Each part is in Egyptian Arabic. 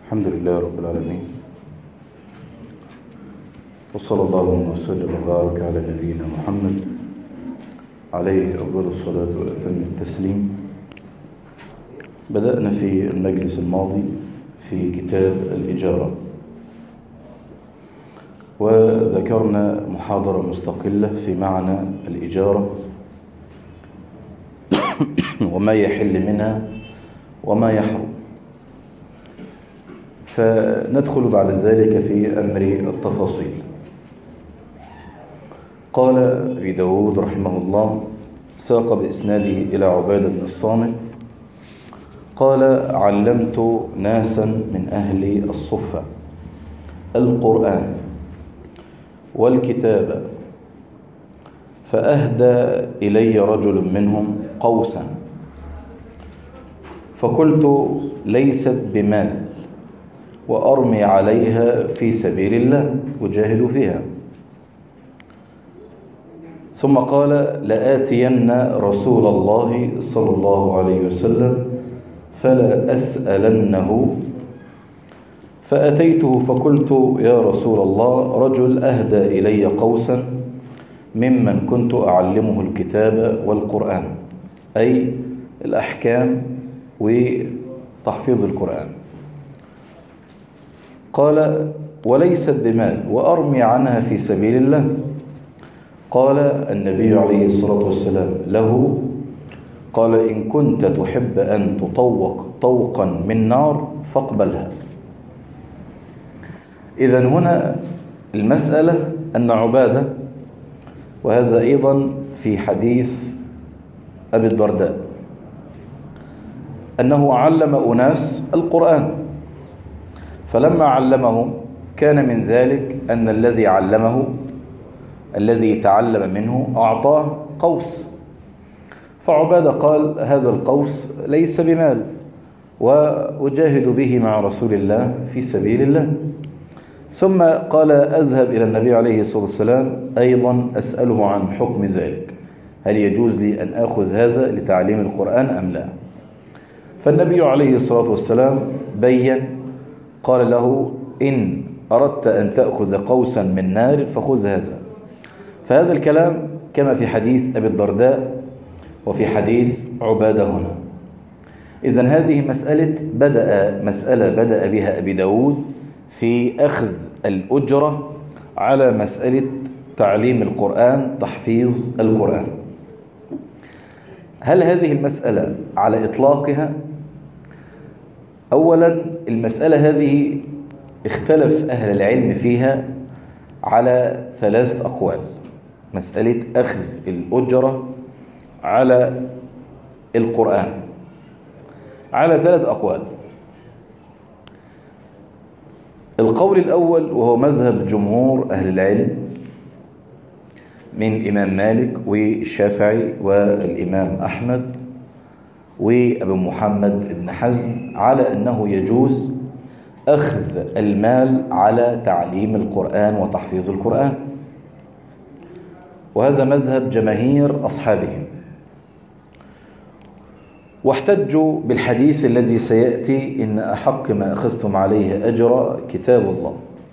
الحمد لله رب العالمين وصلى الله وسلم وبارك على نبينا محمد عليه أفضل الصلاة وأتم التسليم بدأنا في المجلس الماضي في كتاب الإجارة وذكرنا محاضرة مستقلة في معنى الإجارة وما يحل منها وما يحرم فندخل بعد ذلك في أمر التفاصيل قال أبي داود رحمه الله ساق بإسناده إلى عبادة بن الصامت قال علمت ناسا من أهل الصفة القرآن والكتاب فأهدى إلي رجل منهم قوسا فقلت ليست بمال وأرمي عليها في سبيل الله أجاهد فيها ثم قال لآتين رسول الله صلى الله عليه وسلم فلا أسألنه فأتيته فقلت يا رسول الله رجل أهدى إلي قوسا ممن كنت أعلمه الكتاب والقرآن أي الأحكام وتحفيظ القرآن قال وليست بمال وأرمي عنها في سبيل الله قال النبي عليه الصلاة والسلام له قال إن كنت تحب أن تطوق طوقا من نار فاقبلها إذا هنا المسألة أن عبادة وهذا أيضا في حديث أبي الدرداء أنه علم أناس القرآن فلما علمهم كان من ذلك أن الذي علمه الذي تعلم منه أعطاه قوس فعبادة قال هذا القوس ليس بمال وأجاهد به مع رسول الله في سبيل الله ثم قال أذهب إلى النبي عليه الصلاة والسلام أيضا أسأله عن حكم ذلك هل يجوز لي أن أخذ هذا لتعليم القرآن أم لا فالنبي عليه الصلاة والسلام بين قال له إن أردت أن تأخذ قوسا من نار فخذ هذا فهذا الكلام كما في حديث أبي الدرداء وفي حديث عبادة هنا إذا هذه مسألة بدأ مسألة بدأ بها أبي داود في أخذ الأجرة على مسألة تعليم القرآن تحفيظ القرآن هل هذه المسألة على إطلاقها أولا المسألة هذه اختلف أهل العلم فيها على ثلاث أقوال مسألة أخذ الأجرة على القرآن على ثلاث أقوال القول الأول وهو مذهب جمهور أهل العلم من إمام مالك والشافعي والإمام أحمد وأبو محمد بن حزم على أنه يجوز أخذ المال على تعليم القرآن وتحفيظ القرآن وهذا مذهب جماهير أصحابهم واحتجوا بالحديث الذي سيأتي إن أحق ما أخذتم عليه أجر كتاب الله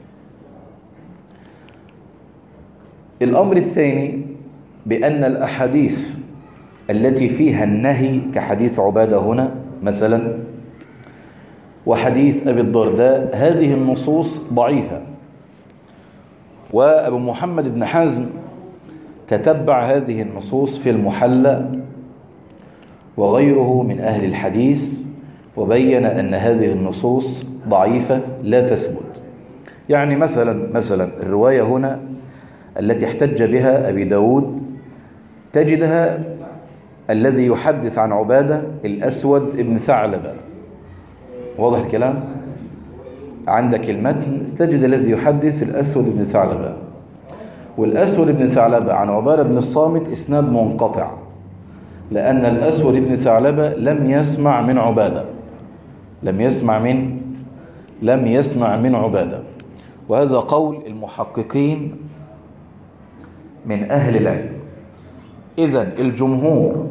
الأمر الثاني بأن الأحاديث التي فيها النهي كحديث عبادة هنا مثلا وحديث أبي الدرداء هذه النصوص ضعيفة وأبو محمد بن حزم تتبع هذه النصوص في المحلى وغيره من أهل الحديث وبين أن هذه النصوص ضعيفة لا تثبت يعني مثلا مثلا الرواية هنا التي احتج بها أبي داود تجدها الذي يحدث عن عبادة الأسود ابن ثعلبة واضح الكلام عندك المتن تجد الذي يحدث الأسود ابن ثعلبة والأسود ابن ثعلبة عن عبادة بن الصامت إسناد منقطع لأن الأسود ابن ثعلبة لم يسمع من عبادة لم يسمع من لم يسمع من عبادة وهذا قول المحققين من أهل العلم إذا الجمهور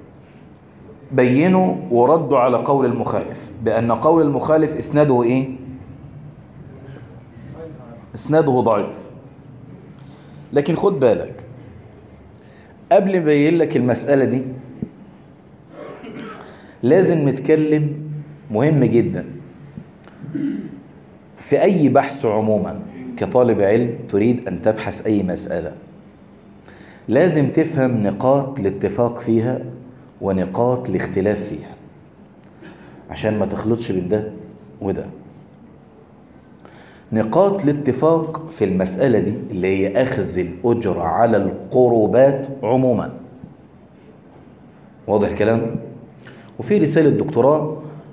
بينوا وردوا على قول المخالف بأن قول المخالف إسناده إيه اسناده ضعيف لكن خد بالك قبل ما يبين لك المسألة دي لازم نتكلم مهم جدا في أي بحث عموما كطالب علم تريد أن تبحث أي مسألة لازم تفهم نقاط الاتفاق فيها ونقاط الاختلاف فيها عشان ما تخلطش بين ده وده نقاط الاتفاق في المسألة دي اللي هي أخذ الأجرة على القربات عموما واضح الكلام؟ وفي رسالة دكتوراه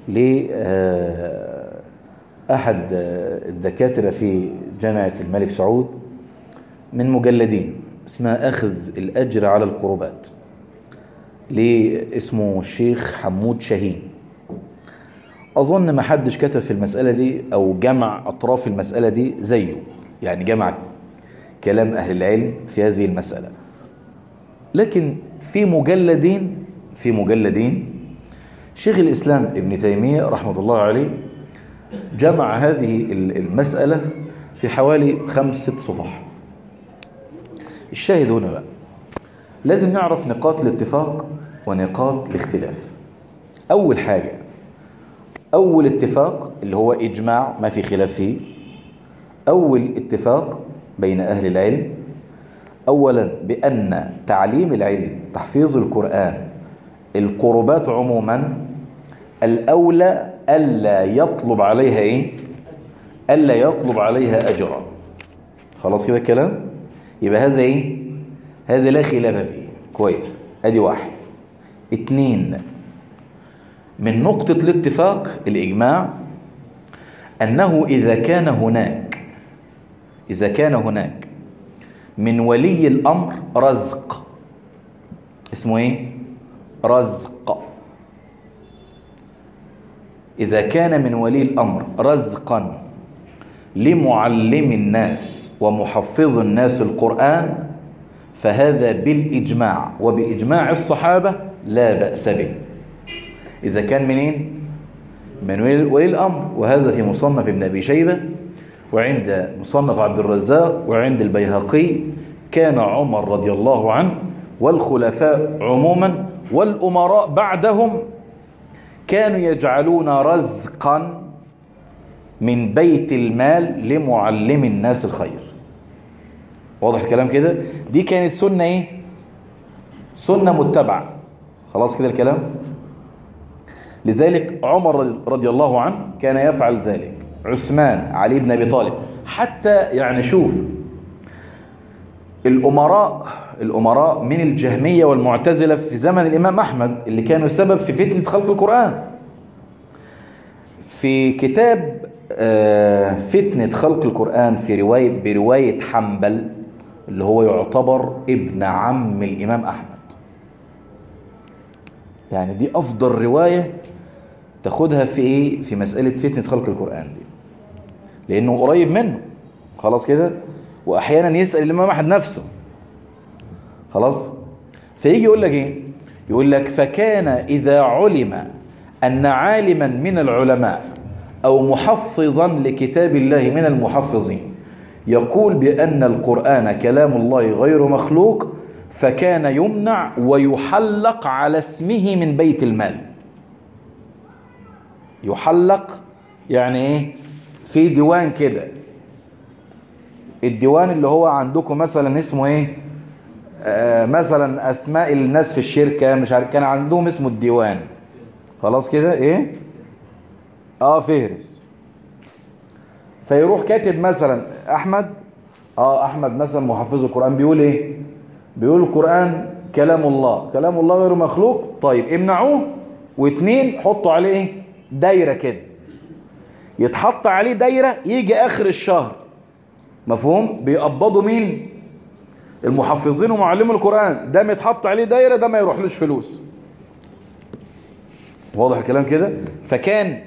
لأحد الدكاترة في جامعة الملك سعود من مجلدين اسمها أخذ الأجر على القربات اسمه الشيخ حمود شاهين أظن ما حدش كتب في المسألة دي أو جمع أطراف المسألة دي زيه يعني جمع كلام أهل العلم في هذه المسألة لكن في مجلدين في مجلدين شيخ الإسلام ابن تيمية رحمة الله عليه جمع هذه المسألة في حوالي خمس ست صفح الشاهد هنا بقى لازم نعرف نقاط الاتفاق ونقاط الاختلاف أول حاجة أول اتفاق اللي هو إجماع ما في خلاف فيه أول اتفاق بين أهل العلم أولا بأن تعليم العلم تحفيظ القرآن القربات عموما الأولى ألا يطلب عليها إيه ألا يطلب عليها أجرا خلاص كده الكلام يبقى هذا إيه هذا لا خلاف فيه كويس أدي واحد اتنين من نقطة الاتفاق الإجماع أنه إذا كان هناك إذا كان هناك من ولي الأمر رزق اسمه إيه؟ رزق إذا كان من ولي الأمر رزقا لمعلم الناس ومحفظ الناس القرآن فهذا بالإجماع وبإجماع الصحابة لا بأس به إذا كان منين؟ من ولي الأمر وهذا في مصنف ابن أبي شيبة وعند مصنف عبد الرزاق وعند البيهقي كان عمر رضي الله عنه والخلفاء عموما والأمراء بعدهم كانوا يجعلون رزقا من بيت المال لمعلم الناس الخير واضح الكلام كده دي كانت سنة ايه سنة متبعة خلاص كده الكلام لذلك عمر رضي الله عنه كان يفعل ذلك عثمان علي بن ابي طالب حتى يعني شوف الامراء الامراء من الجهميه والمعتزله في زمن الامام احمد اللي كانوا سبب في فتنه خلق القران في كتاب فتنه خلق القران في روايه بروايه حنبل اللي هو يعتبر ابن عم الامام احمد يعني دي افضل روايه تاخدها في ايه في مساله فتنه خلق القران دي لانه قريب منه خلاص كده واحيانا يسال الامام احمد نفسه خلاص فيجي يقول لك ايه يقول لك فكان اذا علم ان عالما من العلماء او محفظا لكتاب الله من المحفظين يقول بان القران كلام الله غير مخلوق فكان يمنع ويحلق على اسمه من بيت المال يحلق يعني ايه في ديوان كده الديوان اللي هو عندكم مثلا اسمه ايه آه مثلا اسماء الناس في الشركة مش عارف كان عندهم اسمه الديوان خلاص كده ايه اه فهرس فيروح كاتب مثلا احمد اه احمد مثلا محفظ القرآن بيقول ايه بيقول القرآن كلام الله كلام الله غير مخلوق طيب امنعوه واتنين حطوا عليه ايه دايرة كده يتحط عليه دايرة يجي آخر الشهر مفهوم بيقبضوا مين المحفظين ومعلمي القرآن ده متحط عليه دايرة ده ما يروحلوش فلوس واضح الكلام كده فكان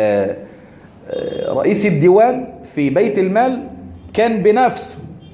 رئيس الديوان في بيت المال كان بنفسه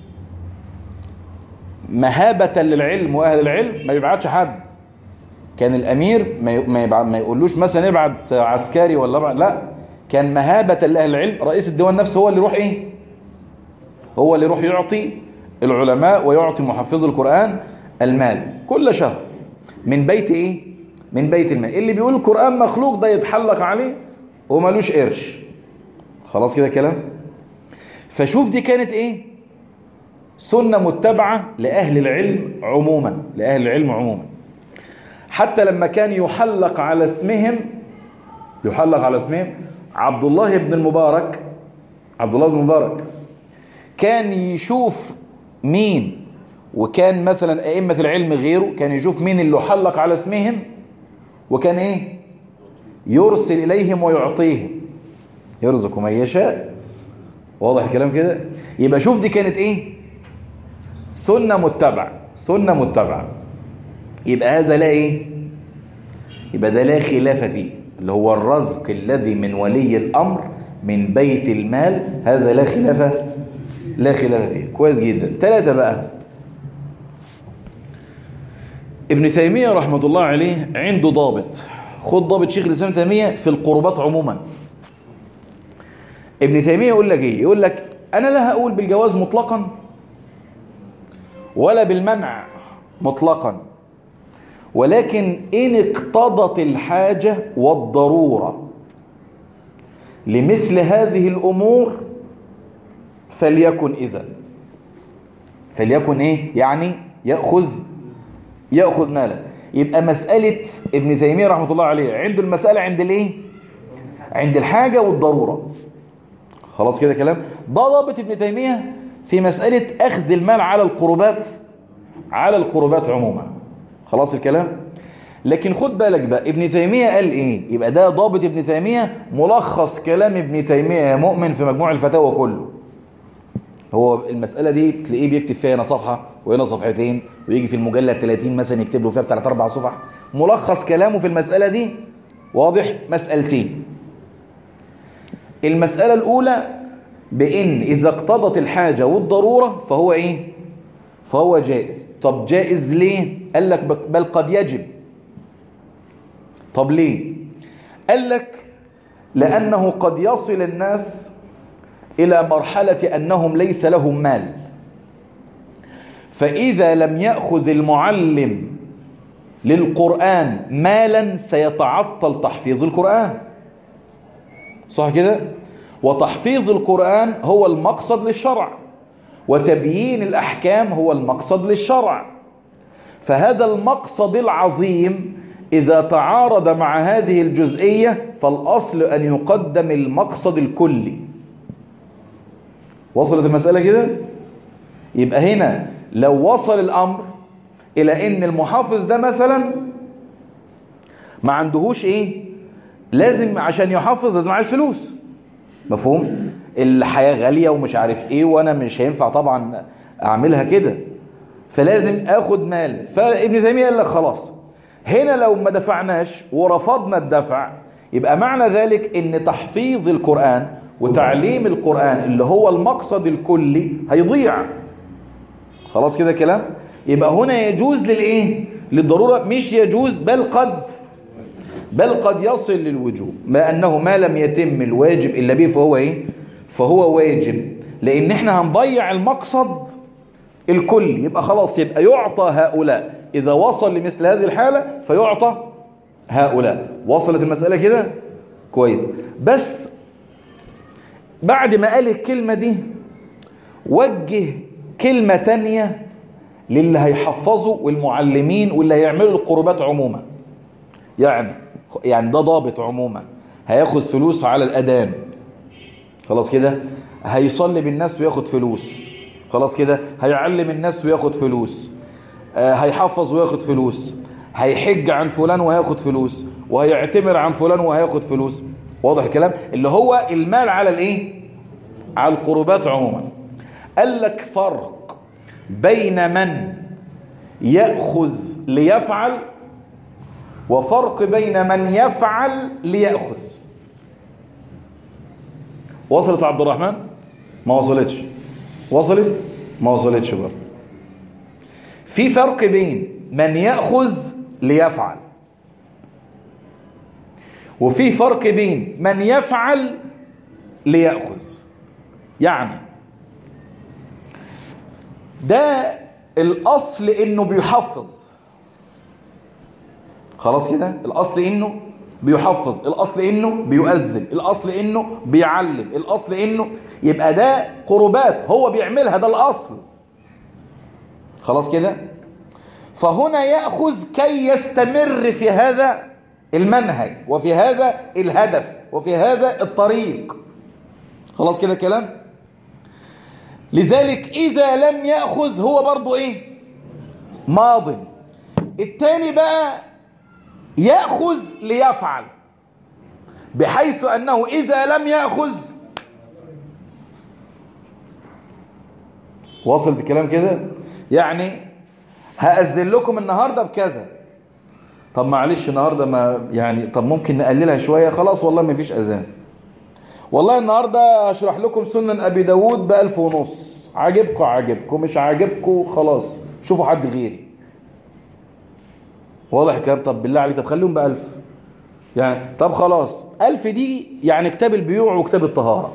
مهابة للعلم وأهل العلم ما يبعتش حد كان الأمير ما يبعت ما يقولوش مثلا ابعت عسكري ولا ابعت لا كان مهابة لأهل العلم رئيس الديوان نفسه هو اللي يروح ايه هو اللي يروح يعطي العلماء ويعطي محفظ القرآن المال كل شهر من بيت ايه من بيت المال اللي بيقول القرآن مخلوق ده يتحلق عليه ومالوش قرش خلاص كده كلام فشوف دي كانت ايه سنة متبعة لأهل العلم عموما لأهل العلم عموما حتى لما كان يحلق على اسمهم يحلق على اسمهم عبد الله بن المبارك عبد الله بن المبارك كان يشوف مين وكان مثلا أئمة العلم غيره كان يشوف مين اللي يحلق على اسمهم وكان ايه يرسل إليهم ويعطيهم يرزق من يشاء واضح الكلام كده يبقى شوف دي كانت ايه سنة متبعة سنة متبعة يبقى هذا لا ايه يبقى ده لا خلاف فيه اللي هو الرزق الذي من ولي الأمر من بيت المال هذا لا خلاف لا خلاف فيه كويس جدا ثلاثة بقى ابن تيمية رحمة الله عليه عنده ضابط خد ضابط شيخ الإسلام تيمية في القربات عموما ابن تيمية يقول لك ايه يقول لك انا لا هقول بالجواز مطلقا ولا بالمنع مطلقا ولكن ان اقتضت الحاجة والضرورة لمثل هذه الامور فليكن اذا فليكن ايه يعني يأخذ يأخذ مالا يبقى مسألة ابن تيمية رحمة الله عليه عنده المسألة عند الايه عند الحاجة والضرورة خلاص كده كلام ده ضابط ابن تيمية في مسألة أخذ المال على القربات على القربات عموما خلاص الكلام لكن خد بالك بقى ابن تيمية قال ايه يبقى ده ضابط ابن تيمية ملخص كلام ابن تيمية يا مؤمن في مجموع الفتاوى كله هو المسألة دي تلاقيه بيكتب فيها هنا صفحة وهنا صفحتين ويجي في المجلد 30 مثلا يكتب له فيها بتاع اربع صفح ملخص كلامه في المسألة دي واضح مسألتين المسألة الأولى بإن إذا اقتضت الحاجة والضرورة فهو إيه؟ فهو جائز طب جائز ليه؟ قال لك بل قد يجب طب ليه؟ قال لك لأنه قد يصل الناس إلى مرحلة أنهم ليس لهم مال فإذا لم يأخذ المعلم للقرآن مالا سيتعطل تحفيظ القرآن صح كده وتحفيظ القرآن هو المقصد للشرع وتبيين الأحكام هو المقصد للشرع فهذا المقصد العظيم إذا تعارض مع هذه الجزئية فالأصل أن يقدم المقصد الكلي وصلت المسألة كده يبقى هنا لو وصل الأمر إلى أن المحافظ ده مثلا ما عندهوش إيه لازم عشان يحافظ لازم عايز فلوس مفهوم الحياة غالية ومش عارف ايه وانا مش هينفع طبعا اعملها كده فلازم اخد مال فابن تيمية قال لك خلاص هنا لو ما دفعناش ورفضنا الدفع يبقى معنى ذلك ان تحفيظ القرآن وتعليم القرآن اللي هو المقصد الكلي هيضيع خلاص كده كلام يبقى هنا يجوز للايه للضرورة مش يجوز بل قد بل قد يصل للوجوب ما أنه ما لم يتم الواجب إلا به فهو إيه فهو واجب لأن إحنا هنضيع المقصد الكل يبقى خلاص يبقى يعطى هؤلاء إذا وصل لمثل هذه الحالة فيعطى هؤلاء وصلت المسألة كده كويس بس بعد ما قال الكلمة دي وجه كلمة تانية للي هيحفظوا والمعلمين واللي هيعملوا القربات عموما يعني يعني ده ضابط عموما هياخد فلوس على الأذان خلاص كده هيصلي بالناس وياخد فلوس خلاص كده هيعلم الناس وياخد فلوس آه هيحفظ وياخد فلوس هيحج عن فلان وهياخد فلوس وهيعتمر عن فلان وهياخد فلوس واضح الكلام اللي هو المال على الايه على القربات عموما قال لك فرق بين من يأخذ ليفعل وفرق بين من يفعل ليأخذ وصلت عبد الرحمن ما وصلتش وصلت ما وصلتش بقى في فرق بين من يأخذ ليفعل وفي فرق بين من يفعل ليأخذ يعني ده الأصل إنه بيحفظ خلاص كده الأصل إنه بيحفظ الأصل إنه بيؤذن الأصل إنه بيعلم الأصل إنه يبقى ده قربات هو بيعملها ده الأصل خلاص كده فهنا يأخذ كي يستمر في هذا المنهج وفي هذا الهدف وفي هذا الطريق خلاص كده كلام لذلك إذا لم يأخذ هو برضو إيه ماض التاني بقى يأخذ ليفعل بحيث أنه إذا لم يأخذ وصلت الكلام كده يعني هأذن لكم النهاردة بكذا طب معلش النهاردة ما يعني طب ممكن نقللها شوية خلاص والله ما فيش أذان والله النهاردة أشرح لكم سنن أبي داود بألف ونص عاجبكم عاجبكم مش عاجبكم خلاص شوفوا حد غيري واضح الكلام طب بالله عليك طب خليهم بألف يعني طب خلاص ألف دي يعني كتاب البيوع وكتاب الطهارة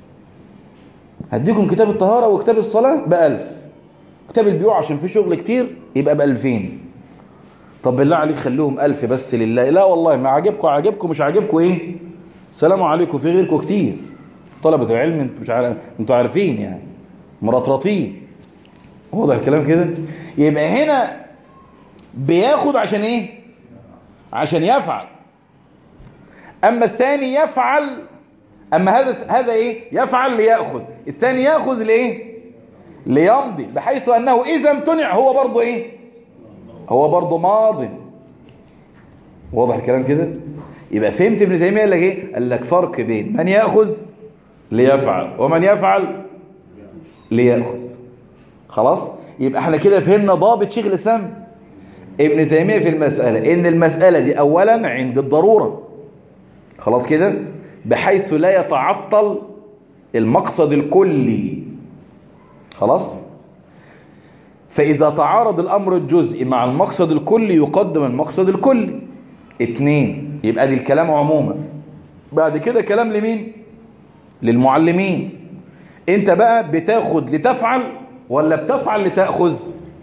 هديكم كتاب الطهارة وكتاب الصلاة بألف كتاب البيوع عشان في شغل كتير يبقى بألفين طب بالله عليك خليهم ألف بس لله لا والله ما عاجبكم عاجبكم مش عاجبكم ايه السلام عليكم في غيركم كتير طلبة العلم انتوا مش عارف انتوا عارفين يعني مرطرطين واضح الكلام كده يبقى هنا بياخد عشان ايه عشان يفعل اما الثاني يفعل اما هذا هذا ايه يفعل ليأخذ الثاني يأخذ لايه ليمضي بحيث انه اذا امتنع هو برضه ايه هو برضه ماض واضح الكلام كده يبقى فهمت ابن تيميه قال لك ايه قال لك فرق بين من ياخذ ليفعل ومن يفعل لياخذ خلاص يبقى احنا كده فهمنا ضابط شيخ الاسلام ابن تيميه في المساله ان المساله دي اولا عند الضروره خلاص كده بحيث لا يتعطل المقصد الكلي خلاص فإذا تعارض الأمر الجزئي مع المقصد الكلي يقدم المقصد الكلي اتنين يبقى دي الكلام عموما بعد كده كلام لمين للمعلمين انت بقى بتاخد لتفعل ولا بتفعل لتأخذ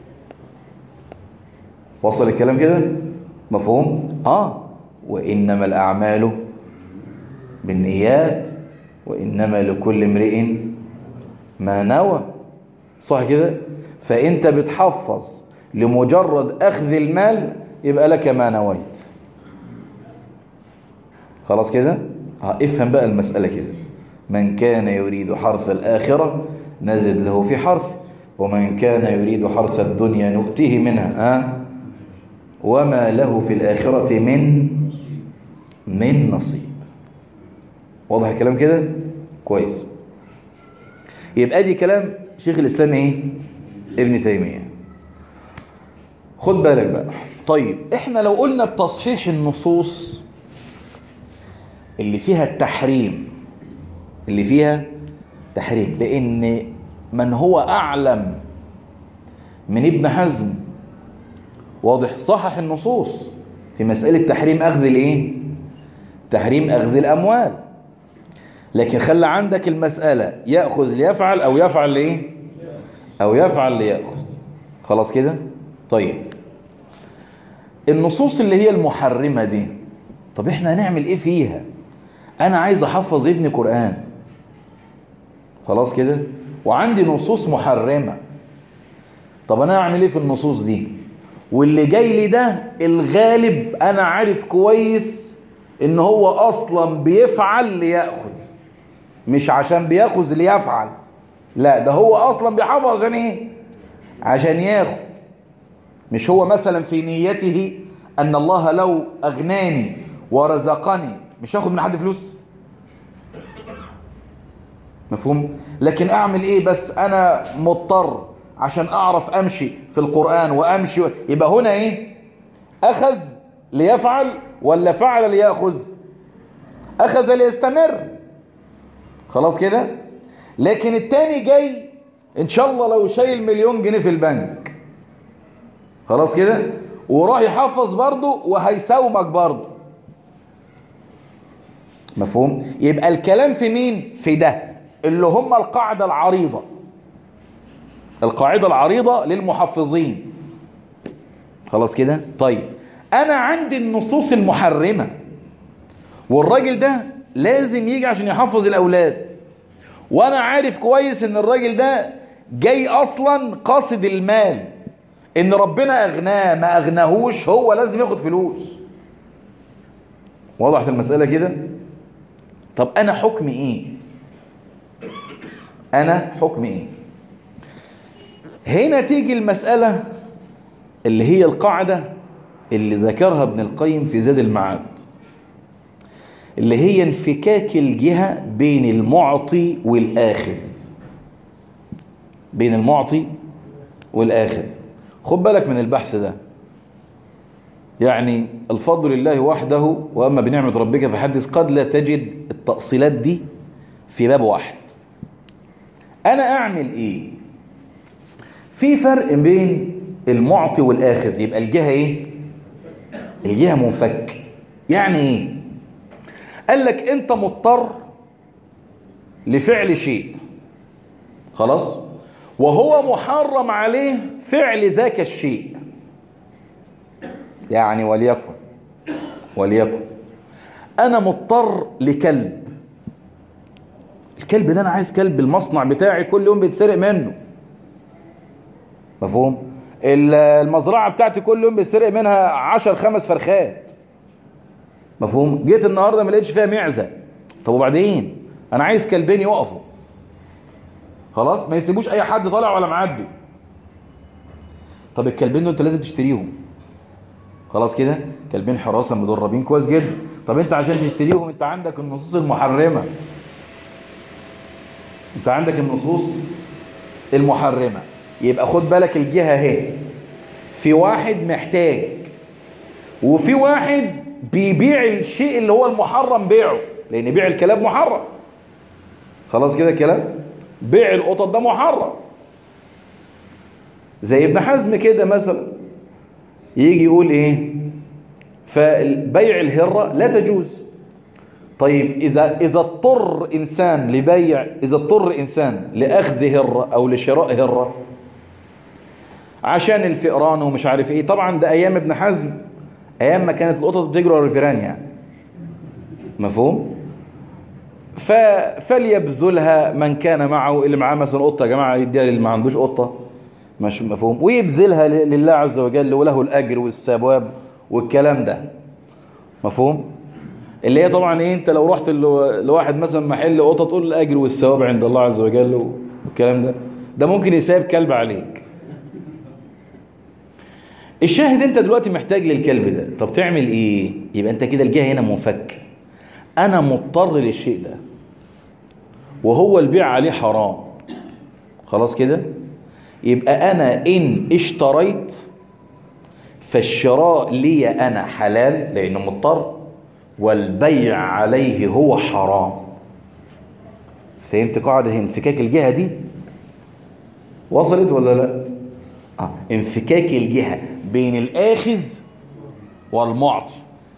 وصل الكلام كده مفهوم اه وإنما الأعمال بالنيات وإنما لكل امرئ ما نوى صح كده فأنت بتحفظ لمجرد أخذ المال يبقى لك ما نويت خلاص كده اه افهم بقى المسألة كده من كان يريد حرث الآخرة نزد له في حرث ومن كان يريد حرث الدنيا نؤتيه منها ها وما له في الآخرة من من نصيب واضح الكلام كده كويس يبقى دي كلام شيخ الإسلام ايه ابن تيمية خد بالك بقى طيب احنا لو قلنا بتصحيح النصوص اللي فيها التحريم اللي فيها تحريم لان من هو اعلم من ابن حزم واضح صحح النصوص في مسألة تحريم اخذ الايه تحريم اخذ الاموال لكن خلى عندك المسألة يأخذ ليفعل او يفعل لايه او يفعل ليأخذ خلاص كده طيب النصوص اللي هي المحرمة دي طب احنا هنعمل ايه فيها انا عايز احفظ ابني قرآن خلاص كده وعندي نصوص محرمة طب انا اعمل ايه في النصوص دي واللي جاي لي ده الغالب انا عارف كويس ان هو اصلا بيفعل ليأخذ مش عشان بيأخذ ليفعل لا ده هو اصلا بيحفظ عشان ايه عشان ياخد مش هو مثلا في نيته ان الله لو اغناني ورزقني مش هاخد من حد فلوس مفهوم لكن اعمل ايه بس انا مضطر عشان اعرف امشي في القرآن وامشي و... يبقى هنا ايه اخذ ليفعل ولا فعل ليأخذ اخذ ليستمر خلاص كده لكن التاني جاي ان شاء الله لو شايل مليون جنيه في البنك خلاص كده وراح يحفظ برضه وهيساومك برضه مفهوم يبقى الكلام في مين في ده اللي هم القاعدة العريضة القاعدة العريضة للمحفظين خلاص كده طيب انا عندي النصوص المحرمة والراجل ده لازم يجي عشان يحفظ الاولاد وانا عارف كويس ان الراجل ده جاي اصلا قاصد المال ان ربنا اغناه ما اغناهوش هو لازم ياخد فلوس وضحت المسألة كده طب انا حكمي ايه انا حكمي ايه هنا تيجي المسألة اللي هي القاعدة اللي ذكرها ابن القيم في زاد المعاد اللي هي انفكاك الجهة بين المعطي والآخذ بين المعطي والآخذ خد بالك من البحث ده يعني الفضل لله وحده وأما بنعمة ربك فحدث قد لا تجد التأصيلات دي في باب واحد أنا أعمل إيه في فرق بين المعطي والآخذ يبقى الجهة إيه الجهة منفك يعني إيه قال لك أنت مضطر لفعل شيء خلاص وهو محرم عليه فعل ذاك الشيء يعني وليكن وليكن أنا مضطر لكلب الكلب ده أنا عايز كلب المصنع بتاعي كل يوم بيتسرق منه مفهوم المزرعة بتاعتي كل يوم بيتسرق منها عشر خمس فرخات مفهوم جيت النهاردة ما لقيتش فيها معزة طب وبعدين أنا عايز كلبين يقفوا خلاص ما يسيبوش أي حد طالع ولا معدي طب الكلبين دول أنت لازم تشتريهم خلاص كده كلبين حراسة مدربين كويس جدا طب انت عشان تشتريهم انت عندك النصوص المحرمة انت عندك النصوص المحرمة يبقى خد بالك الجهة اهي في واحد محتاج وفي واحد بيبيع الشيء اللي هو المحرم بيعه لان بيع الكلاب محرم خلاص كده الكلام بيع القطط ده محرم زي ابن حزم كده مثلا يجي يقول ايه فبيع الهرة لا تجوز طيب إذا إذا اضطر إنسان لبيع إذا اضطر إنسان لأخذ هرة أو لشراء هرة عشان الفئران ومش عارف إيه طبعا ده أيام ابن حزم أيام ما كانت القطط بتجري ورا الفئران يعني مفهوم؟ ف... فليبذلها من كان معه اللي معاه مثلا قطة يا جماعة يديها اللي ما عندوش قطة مش مفهوم ويبذلها لله عز وجل وله الأجر والثواب والكلام ده مفهوم اللي هي طبعا ايه انت لو رحت لواحد مثلا محل قطه تقول الاجر والثواب عند الله عز وجل والكلام ده ده ممكن يساب كلب عليك الشاهد انت دلوقتي محتاج للكلب ده طب تعمل ايه يبقى انت كده الجهه هنا منفك انا مضطر للشيء ده وهو البيع عليه حرام خلاص كده يبقى انا ان اشتريت فالشراء لي انا حلال لانه مضطر والبيع عليه هو حرام فهمت قاعدة انفكاك الجهة دي وصلت ولا لا آه. انفكاك الجهة بين الآخذ والمعطي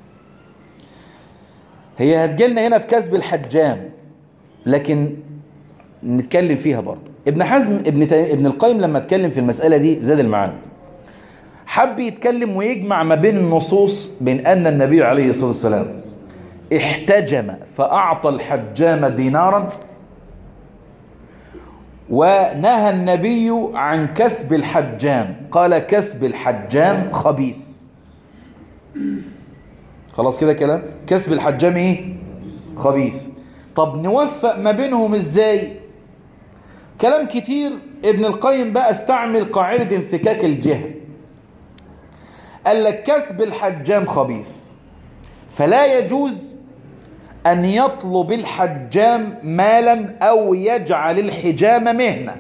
هي هتجيلنا هنا في كسب الحجام لكن نتكلم فيها برضه ابن حزم ابن ابن القيم لما اتكلم في المسألة دي زاد المعاد حب يتكلم ويجمع ما بين النصوص بين أن النبي عليه الصلاة والسلام احتجم فأعطى الحجام دينارا ونهى النبي عن كسب الحجام قال كسب الحجام خبيث خلاص كده كلام كسب الحجام ايه خبيث طب نوفق ما بينهم ازاي كلام كتير ابن القيم بقى استعمل قاعدة انفكاك الجهة قال لك كسب الحجام خبيث فلا يجوز أن يطلب الحجام مالا أو يجعل الحجام مهنة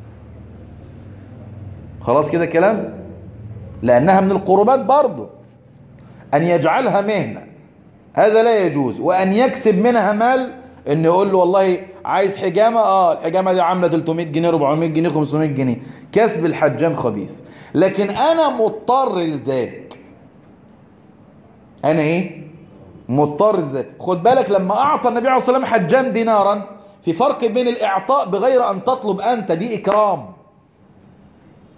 خلاص كده كلام لأنها من القربات برضه أن يجعلها مهنة هذا لا يجوز وأن يكسب منها مال أن يقول له والله عايز حجامة آه الحجامة دي عاملة 300 جنيه 400 جنيه 500 جنيه كسب الحجام خبيث لكن أنا مضطر لذلك أنا إيه مضطر ازاي خد بالك لما اعطى النبي عليه الصلاه والسلام حجام دينارا في فرق بين الاعطاء بغير ان تطلب انت دي اكرام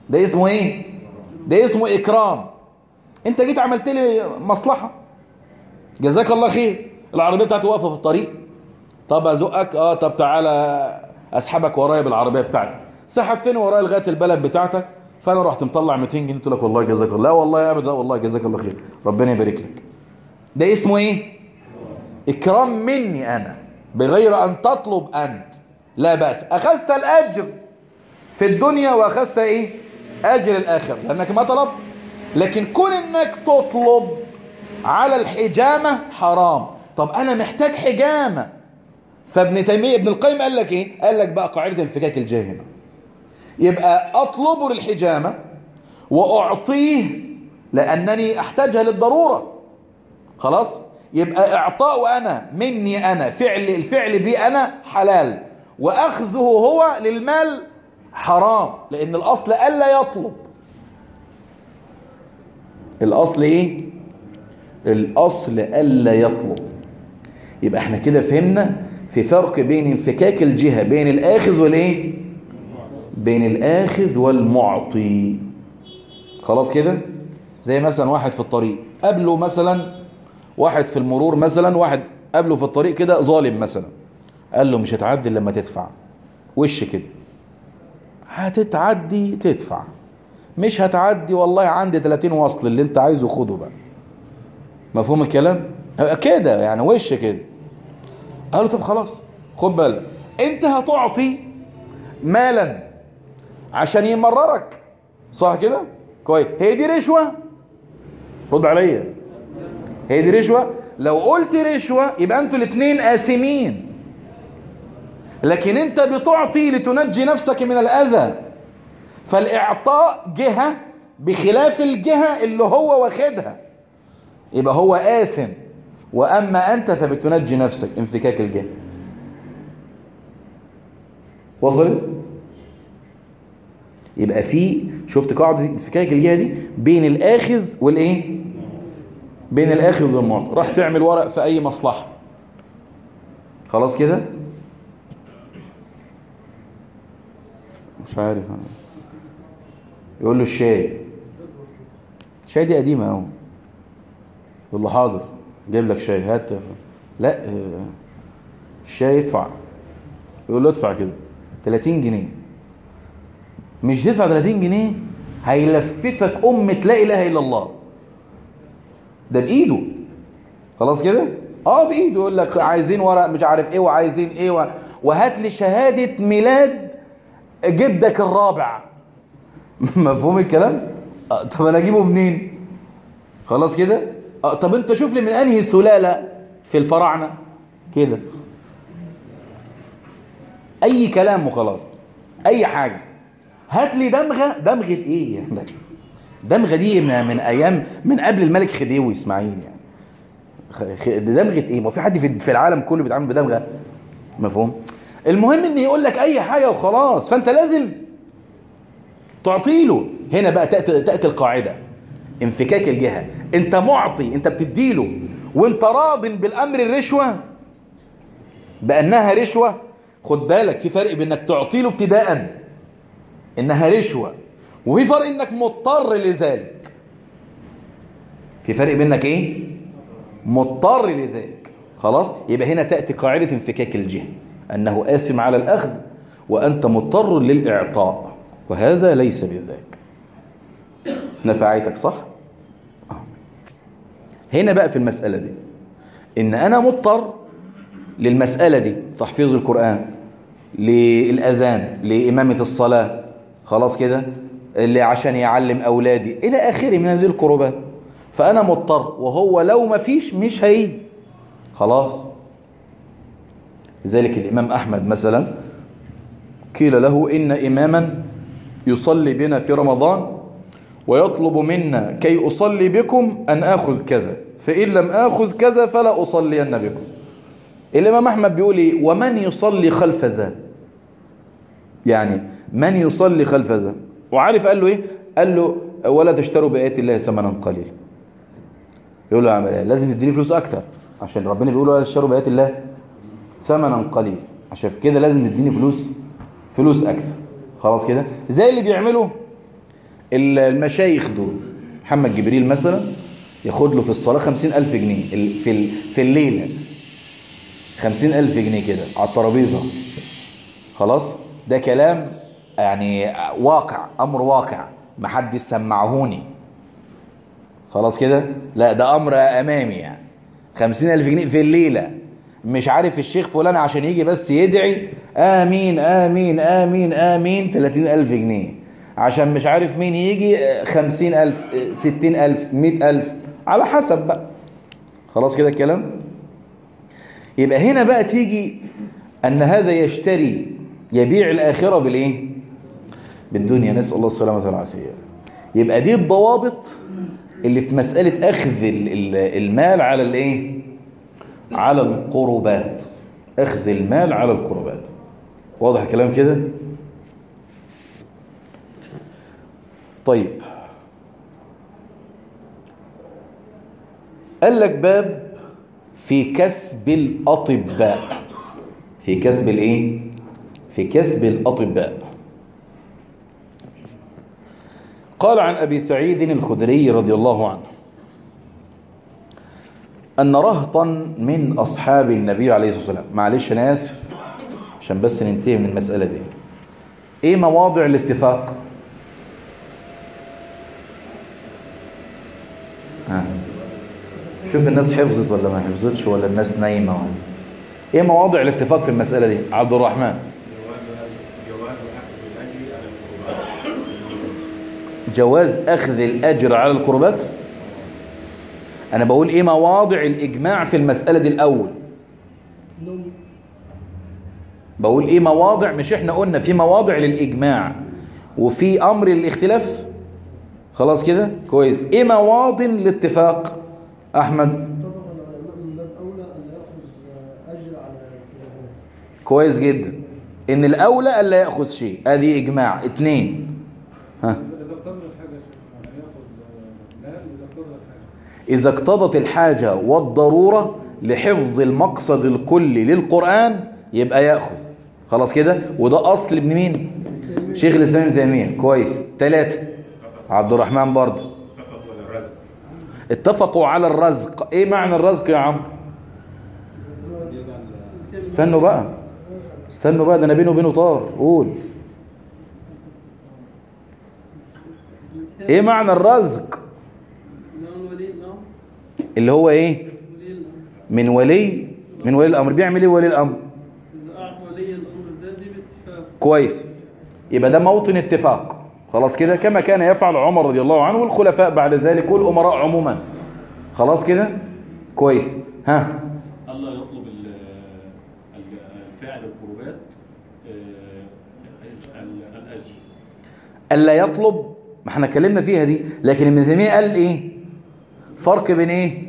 ده اسمه ايه ده اسمه اكرام انت جيت عملت لي مصلحة جزاك الله خير العربية بتاعتي واقفة في الطريق طب ازقك اه طب تعالى اسحبك ورايا بالعربية بتاعتي سحبتني ورايا لغاية البلد بتاعتك فانا رحت مطلع 200 جنيه قلت لك والله جزاك الله لا والله ابدا والله جزاك الله خير ربنا يبارك لك ده اسمه ايه اكرام مني انا بغير ان تطلب انت لا بأس اخذت الاجر في الدنيا واخذت ايه اجر الاخره لانك ما طلبت لكن كون انك تطلب على الحجامه حرام طب انا محتاج حجامه فابن تيميه ابن القيم قال لك ايه قال لك بقى قاعده انفكاك الجاهل يبقى اطلبه للحجامه واعطيه لانني احتاجها للضروره خلاص يبقى اعطاء انا مني انا فعل الفعل بي انا حلال واخذه هو للمال حرام لان الاصل الا يطلب الاصل ايه الاصل الا يطلب يبقى احنا كده فهمنا في فرق بين انفكاك الجهه بين الاخذ والايه بين الاخذ والمعطي خلاص كده زي مثلا واحد في الطريق قابله مثلا واحد في المرور مثلا واحد قابله في الطريق كده ظالم مثلا قال له مش هتعدي لما تدفع وش كده هتتعدي تدفع مش هتعدي والله عندي 30 وصل اللي انت عايزه خده بقى مفهوم الكلام كده يعني وش كده قال له طب خلاص خد بالك انت هتعطي مالا عشان يمررك صح كده كويس هي دي رشوه رد عليا هي دي رشوه لو قلت رشوه يبقى انتوا الاثنين آثمين لكن انت بتعطي لتنجي نفسك من الأذى فالإعطاء جهة بخلاف الجهة اللي هو واخدها يبقى هو آثم وأما أنت فبتنجي نفسك انفكاك الجهة وصل يبقى في شفت قاعدة انفكاك الجهة دي بين الآخذ والإيه بين الآخذ والمعطي راح تعمل ورق في أي مصلحة خلاص كده مش عارف أنا. يقول له الشاي الشاي دي قديمة اهو يقول له حاضر جايب لك شاي هات لا الشاي يدفع يقول له ادفع كده 30 جنيه مش تدفع 30 جنيه هيلففك أمة لا إله إلا الله ده بإيده خلاص كده اه بإيده يقول لك عايزين ورق مش عارف ايه وعايزين ايه و... وهات لي شهادة ميلاد جدك الرابع مفهوم الكلام آه طب انا اجيبه منين خلاص كده آه طب انت شوف لي من انهي سلالة في الفراعنة كده اي كلام وخلاص اي حاجة هات لي دمغة دمغة ايه يعني دمغة دي من, من ايام من قبل الملك خديوي اسماعيل يعني دمغة ايه ما في حد في العالم كله بيتعامل بدمغة مفهوم المهم ان يقول لك اي حاجة وخلاص فانت لازم تعطيله هنا بقى تأتي, تأتي القاعدة انفكاك الجهة انت معطي انت بتديله وانت راض بالامر الرشوة بانها رشوة خد بالك في فرق بانك تعطيله ابتداء انها رشوة وفي فرق انك مضطر لذلك في فرق بينك ايه مضطر لذلك خلاص يبقى هنا تأتي قاعدة انفكاك الجهة أنه آثم على الأخذ وأنت مضطر للإعطاء وهذا ليس بذاك نفعيتك صح هنا بقى في المسألة دي إن أنا مضطر للمسألة دي تحفيظ القرآن للأذان لإمامة الصلاة خلاص كده اللي عشان يعلم أولادي إلى آخره من هذه القربات فأنا مضطر وهو لو ما فيش مش هيجي خلاص لذلك الإمام أحمد مثلا قيل له إن إماما يصلي بنا في رمضان ويطلب منا كي أصلي بكم أن آخذ كذا فإن لم آخذ كذا فلا أصلين بكم الإمام أحمد بيقول إيه ومن يصلي خلف ذا يعني من يصلي خلف ذا وعارف قال له إيه قال له ولا تشتروا بآيات الله ثمنا قليلا يقول له اعمل ايه لازم تديني فلوس اكتر عشان ربنا بيقول ولا تشتروا بآيات الله ثمنا قليل عشان كده لازم تديني فلوس فلوس اكتر خلاص كده زي اللي بيعملوا المشايخ دول محمد جبريل مثلا ياخد له في الصلاة خمسين ألف جنيه ال- في ال- في الليلة خمسين ألف جنيه كده على الترابيزة خلاص ده كلام يعني واقع أمر واقع محدش سمعهوني خلاص كده لا ده أمر أمامي يعني خمسين ألف جنيه في الليلة مش عارف الشيخ فلان عشان يجي بس يدعي آمين آمين آمين آمين تلاتين ألف جنيه عشان مش عارف مين يجي آه، خمسين ألف آه، ستين ألف مئة ألف على حسب بقى خلاص كده الكلام يبقى هنا بقى تيجي أن هذا يشتري يبيع الآخرة بالإيه بالدنيا نسأل الله السلامة والعافية يبقى دي الضوابط اللي في مسألة أخذ ال- ال- المال على الإيه على القربات أخذ المال على القربات واضح الكلام كده طيب قال لك باب في كسب الأطباء في كسب الإيه في كسب الأطباء قال عن أبي سعيد الخدري رضي الله عنه أن رهطا من أصحاب النبي عليه الصلاة والسلام معلش أنا آسف عشان بس ننتهي من المسألة دي إيه مواضع الاتفاق ها. شوف الناس حفظت ولا ما حفظتش ولا الناس نايمة ولا إيه مواضع الاتفاق في المسألة دي عبد الرحمن جواز أخذ الأجر على القربات أنا بقول إيه مواضع الإجماع في المسألة دي الأول بقول إيه مواضع مش إحنا قلنا في مواضع للإجماع وفي أمر الاختلاف خلاص كده كويس إيه مواطن الاتفاق أحمد اتفق العلماء من باب اولى ان ياخذ اجر على القربان كويس جدا إن الأولى ألا يأخذ شيء أدي إجماع اتنين ها إذا اقتضت الحاجة يعني ياخذ مال إذا اقتضت الحاجة إذا اقتضت الحاجة والضرورة لحفظ المقصد الكلي للقرآن يبقى يأخذ خلاص كده وده أصل ابن مين شيخ الإسلام ابن تيمية كويس ثلاثة عبد الرحمن برضه اتفقوا على الرزق اتفقوا على الرزق ايه معنى الرزق يا عم استنوا بقى استنوا بقى ده انا بيني وبينه طار قول ايه معنى الرزق نعم ولي نعم اللي هو ايه ولي الأمر من ولي من ولي الامر بيعمل ايه ولي الامر إذا أعطى ولي الأمر ذاتي باتفاق كويس يبقى ده موطن اتفاق خلاص كده كما كان يفعل عمر رضي الله عنه والخلفاء بعد ذلك والامراء عموما خلاص كده كويس ها الله يطلب ال- ال- فعل القربات آه، ال- الأجر الا يطلب ما احنا اتكلمنا فيها دي لكن ابن تيميه قال ايه فرق بين ايه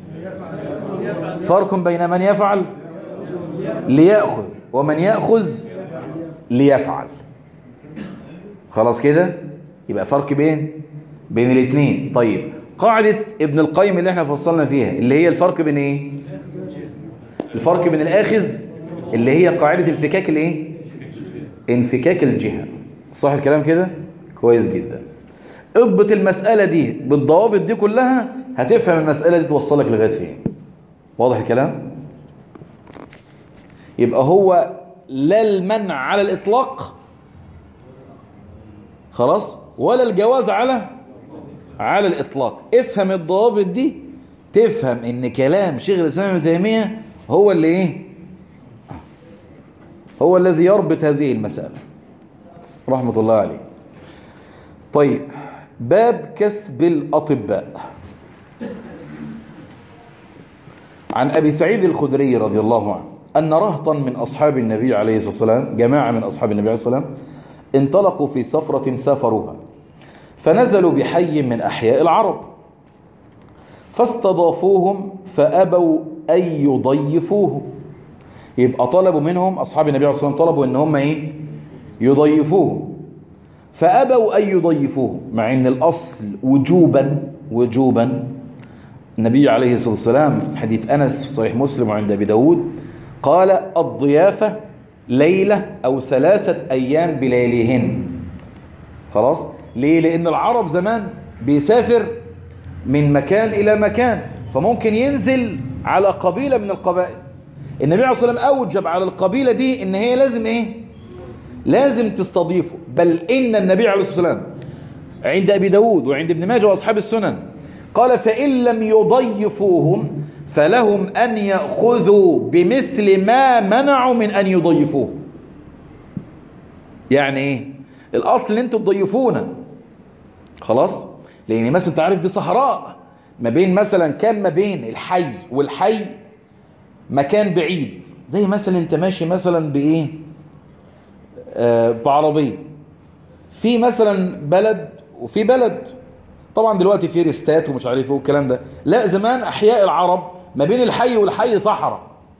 فرق بين من يفعل ليأخذ ومن يأخذ ليفعل خلاص كده يبقى فرق بين بين الاثنين طيب قاعدة ابن القيم اللي احنا فصلنا فيها اللي هي الفرق بين ايه الفرق بين الاخذ اللي هي قاعدة الفكاك الايه انفكاك الجهة صح الكلام كده كويس جدا اضبط المسألة دي بالضوابط دي كلها هتفهم المسألة دي توصلك لغاية فين واضح الكلام يبقى هو لا المنع على الإطلاق خلاص ولا الجواز على على الإطلاق افهم الضوابط دي تفهم ان كلام شيخ الإسلام ابن تيمية هو اللي ايه هو الذي يربط هذه المسألة رحمة الله عليه طيب باب كسب الأطباء عن أبي سعيد الخدري رضي الله عنه أن رهطا من أصحاب النبي عليه الصلاة والسلام جماعة من أصحاب النبي عليه الصلاة والسلام انطلقوا في سفرة سافروها فنزلوا بحي من أحياء العرب فاستضافوهم فأبوا أن يضيفوهم يبقى طلبوا منهم أصحاب النبي عليه الصلاة والسلام طلبوا إن هم إيه يضيفوه فأبوا أن يضيفوه مع أن الأصل وجوبا وجوبا النبي عليه الصلاة والسلام حديث أنس في صحيح مسلم وعند أبي داود قال الضيافة ليلة أو ثلاثة أيام بلياليهن خلاص ليه لان العرب زمان بيسافر من مكان الى مكان فممكن ينزل على قبيلة من القبائل النبي عليه الصلاة والسلام اوجب على القبيلة دي ان هي لازم ايه لازم تستضيفه بل ان النبي عليه الصلاة والسلام عند ابي داود وعند ابن ماجه واصحاب السنن قال فان لم يضيفوهم فلهم ان ياخذوا بمثل ما منعوا من ان يضيفوه يعني ايه الاصل ان انتوا تضيفونا خلاص لان مثلا انت عارف دي صحراء ما بين مثلا كان ما بين الحي والحي مكان بعيد زي مثلا انت ماشي مثلا بايه آه بعربيه في مثلا بلد وفي بلد طبعا دلوقتي في ريستات ومش عارف ايه والكلام ده لا زمان احياء العرب ما بين الحي والحي صحراء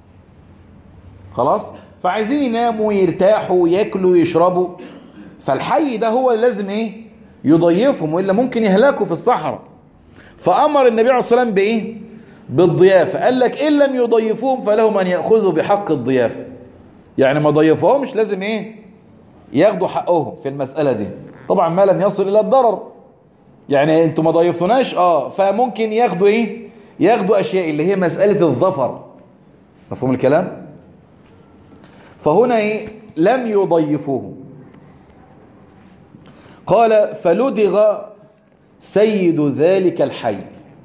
خلاص فعايزين يناموا يرتاحوا وياكلوا ويشربوا فالحي ده هو اللي لازم ايه يضيفهم والا ممكن يهلكوا في الصحراء فامر النبي عليه الصلاه والسلام بايه بالضيافه قال لك ان لم يضيفوهم فلهم ان ياخذوا بحق الضيافه يعني ما ضيفوهمش لازم ايه ياخدوا حقهم في المساله دي طبعا ما لم يصل الى الضرر يعني انتوا ما ضيفتوناش اه فممكن ياخدوا ايه ياخدوا اشياء اللي هي مساله الظفر مفهوم الكلام فهنا ايه لم يضيفوه قال فلدغ سيد ذلك الحي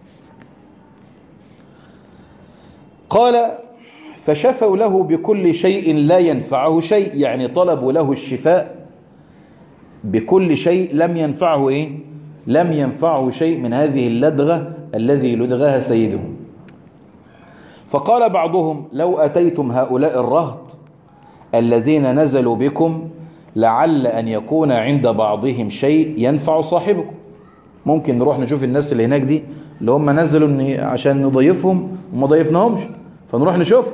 قال فشفوا له بكل شيء لا ينفعه شيء يعني طلبوا له الشفاء بكل شيء لم ينفعه ايه لم ينفعه شيء من هذه اللدغة الذي لدغها سيده فقال بعضهم لو أتيتم هؤلاء الرهط الذين نزلوا بكم لعل أن يكون عند بعضهم شيء ينفع صاحبكم ممكن نروح نشوف الناس اللي هناك دي اللي هم نزلوا إن عشان نضيفهم وما ضيفناهمش فنروح نشوف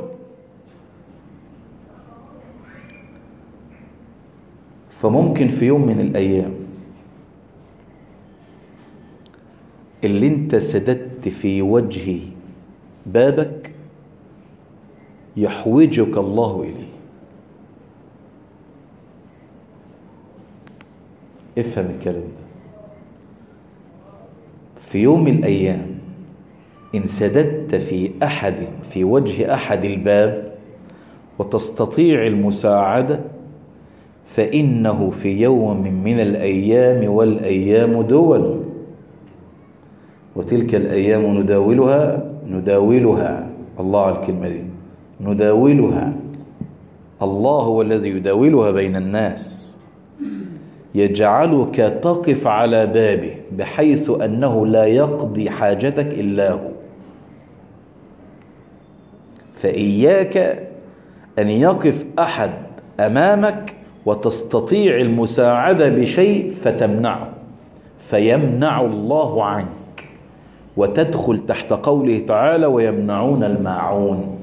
فممكن في يوم من الأيام اللي انت سددت في وجه بابك يحوجك الله إليه افهم الكلام ده في يوم من الأيام إن سددت في أحد في وجه أحد الباب وتستطيع المساعدة فإنه في يوم من الأيام والأيام دول وتلك الأيام نداولها نداولها الله على الكلمة دي نداولها الله هو الذي يداولها بين الناس يجعلك تقف على بابه بحيث أنه لا يقضي حاجتك إلا هو فإياك أن يقف أحد أمامك وتستطيع المساعدة بشيء فتمنعه فيمنع الله عنك وتدخل تحت قوله تعالى ويمنعون الماعون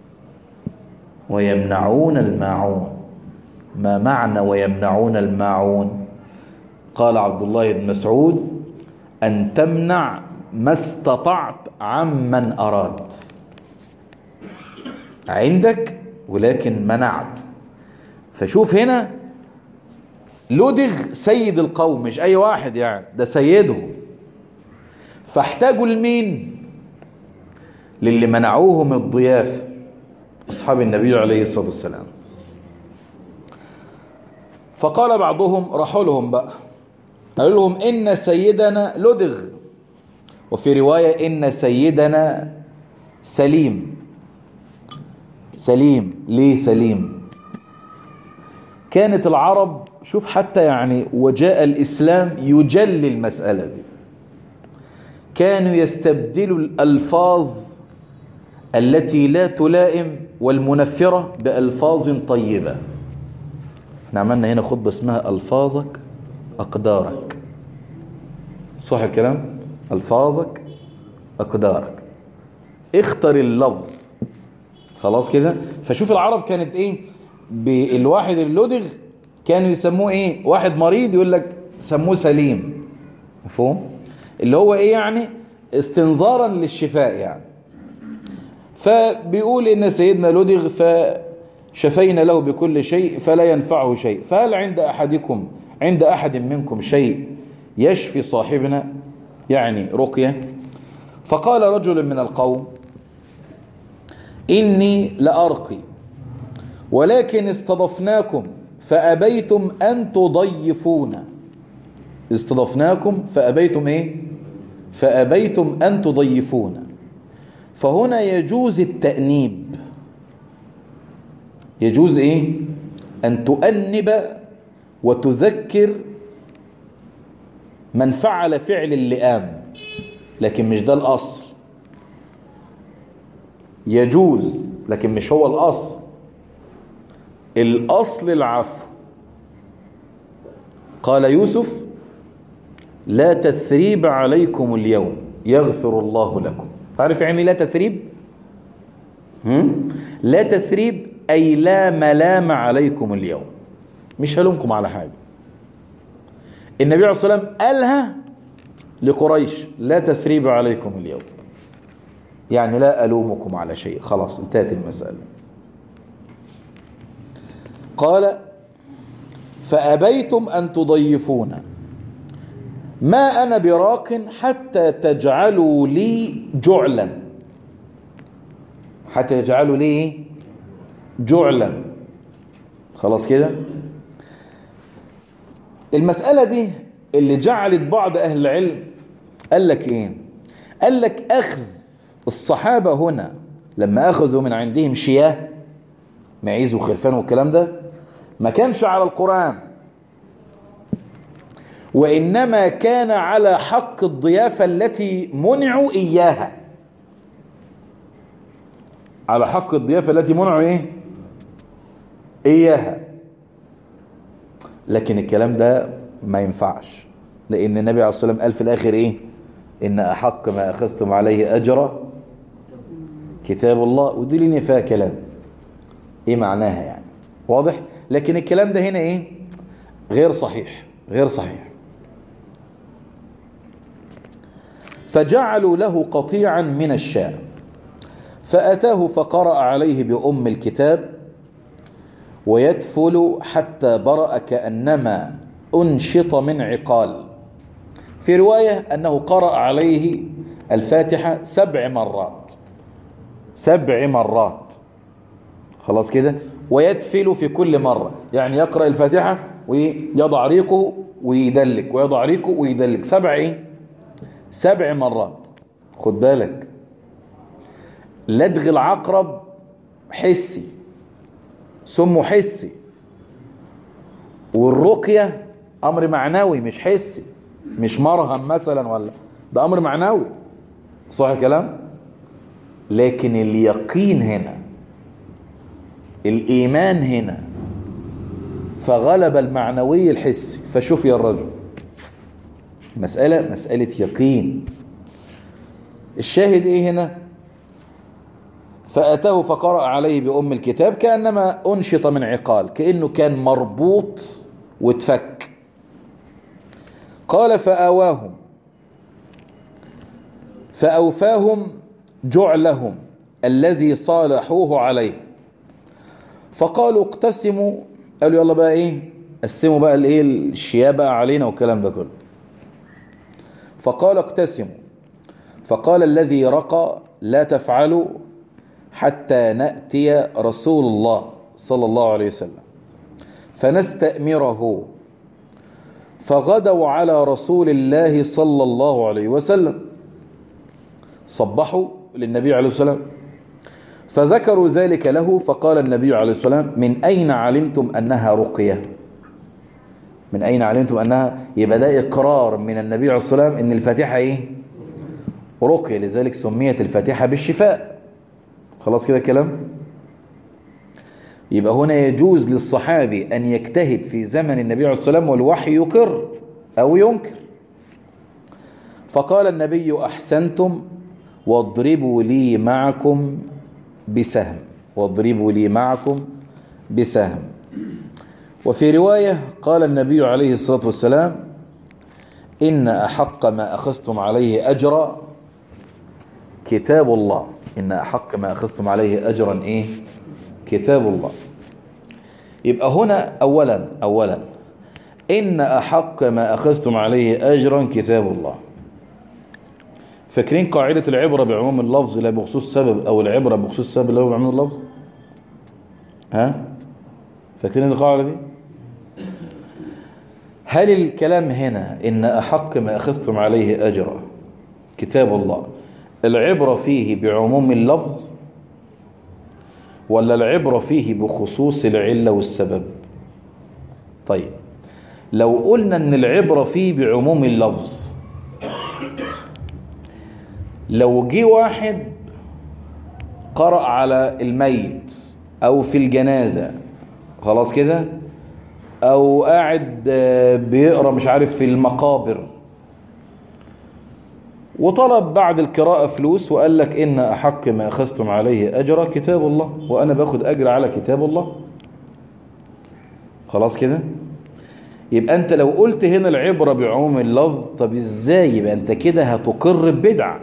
ويمنعون الماعون ما معنى ويمنعون الماعون قال عبد الله بن مسعود أن تمنع ما استطعت عمن أراد عندك ولكن منعت فشوف هنا لدغ سيد القوم مش أي واحد يعني ده سيده فاحتاجوا لمين للي منعوهم الضيافة أصحاب النبي عليه الصلاة والسلام فقال بعضهم راحوا لهم بقى قالوا لهم إن سيدنا لدغ وفي رواية إن سيدنا سليم سليم ليه سليم كانت العرب شوف حتى يعني وجاء الإسلام يجلي المسألة دي كانوا يستبدلوا الألفاظ التي لا تلائم والمنفرة بألفاظ طيبة احنا عملنا هنا خطبة اسمها ألفاظك أقدارك صح الكلام ألفاظك أقدارك اختر اللفظ خلاص كده فشوف العرب كانت ايه بالواحد اللدغ كانوا يسموه ايه واحد مريض يقول لك سموه سليم مفهوم اللي هو ايه يعني استنظارا للشفاء يعني فبيقول ان سيدنا لدغ فشفينا له بكل شيء فلا ينفعه شيء فهل عند احدكم عند أحد منكم شيء يشفي صاحبنا يعني رقية فقال رجل من القوم إني لأرقي ولكن استضفناكم فأبيتم أن تضيفونا استضفناكم فأبيتم إيه فأبيتم أن تضيفونا فهنا يجوز التأنيب يجوز إيه أن تؤنب وتذكر من فعل فعل اللئام لكن مش ده الأصل يجوز لكن مش هو الأصل الأصل العفو قال يوسف لا تثريب عليكم اليوم يغفر الله لكم تعرف يعني لا تثريب هم؟ لا تثريب أي لا ملام عليكم اليوم مش هلومكم على حاجة النبي عليه الصلاة والسلام قالها لقريش لا تثريب عليكم اليوم يعني لا ألومكم على شيء خلاص انتهت المسألة قال فأبيتم أن تضيفونا ما أنا براق حتى تجعلوا لي جعلا حتى يجعلوا لي إيه؟ جعلا خلاص كده المسألة دي اللي جعلت بعض أهل العلم قال لك إيه قال لك أخذ الصحابة هنا لما أخذوا من عندهم شياه معيز وخرفان والكلام ده ما كانش على القرآن وإنما كان على حق الضيافة التي منعوا إياها على حق الضيافة التي منعوا إيه إياها لكن الكلام ده ما ينفعش لأن النبي عليه الصلاة والسلام قال في الآخر إيه إن أحق ما أخذتم عليه أجرا كتاب الله ودي لين فيها كلام إيه معناها يعني واضح لكن الكلام ده هنا إيه غير صحيح غير صحيح فجعلوا له قطيعا من الشاء فأتاه فقرأ عليه بأم الكتاب ويدفل حتى برأ كأنما أنشط من عقال في رواية أنه قرأ عليه الفاتحة سبع مرات سبع مرات خلاص كده ويدفل في كل مرة يعني يقرأ الفاتحة ويضع ريقه ويدلك ويضع ريقه ويدلك سبع ايه سبع مرات خد بالك لدغ العقرب حسي سمه حسي والرقية أمر معنوي مش حسي مش مرهم مثلا ولا ده أمر معنوي صح الكلام لكن اليقين هنا الإيمان هنا فغلب المعنوي الحسي فشوف يا الرجل مسألة مسألة يقين الشاهد ايه هنا فأتاه فقرأ عليه بأم الكتاب كأنما أنشط من عقال كأنه كان مربوط واتفك قال فآواهم فأوفاهم جعلهم الذي صالحوه عليه فقالوا اقتسموا قالوا يلا بقى ايه قسموا بقى الايه الشيابة علينا والكلام ده كله فقال اقتسموا فقال الذي رقى لا تفعلوا حتى نأتي رسول الله صلى الله عليه وسلم فنستأمره فغدوا على رسول الله صلى الله عليه وسلم صبحوا للنبي عليه الصلاة والسلام فذكروا ذلك له فقال النبي عليه الصلاة والسلام من أين علمتم أنها رقية من أين علمتم أنها يبقى ده إقرار من النبي عليه الصلاة والسلام أن الفاتحة إيه رقية لذلك سميت الفاتحة بالشفاء خلاص كده الكلام يبقى هنا يجوز للصحابي أن يجتهد في زمن النبي عليه الصلاة والسلام والوحي يقر أو ينكر فقال النبي أحسنتم واضربوا لي معكم بسهم واضربوا لي معكم بسهم وفي رواية قال النبي عليه الصلاة والسلام إن أحق ما أخذتم عليه أجرا كتاب الله إن أحق ما أخذتم عليه أجرا إيه كتاب الله يبقى هنا أولا أولا إن أحق ما أخذتم عليه أجرا كتاب الله فاكرين قاعدة العبرة بعموم اللفظ لا بخصوص سبب أو العبرة بخصوص سبب اللي هو بعموم اللفظ ها فاكرين القاعدة دي هل الكلام هنا إن أحق ما أخذتم عليه أجرا كتاب الله العبرة فيه بعموم اللفظ ولا العبرة فيه بخصوص العلة والسبب طيب لو قلنا ان العبرة فيه بعموم اللفظ لو جه واحد قرأ على الميت او في الجنازة خلاص كده او قاعد آه، بيقرأ مش عارف في المقابر وطلب بعد القراءة فلوس وقال لك إن أحق ما أخذتم عليه أجرا كتاب الله وأنا باخد أجر على كتاب الله خلاص كده يبقى أنت لو قلت هنا العبرة بعموم اللفظ طب إزاي يبقى أنت كده هتقر ببدع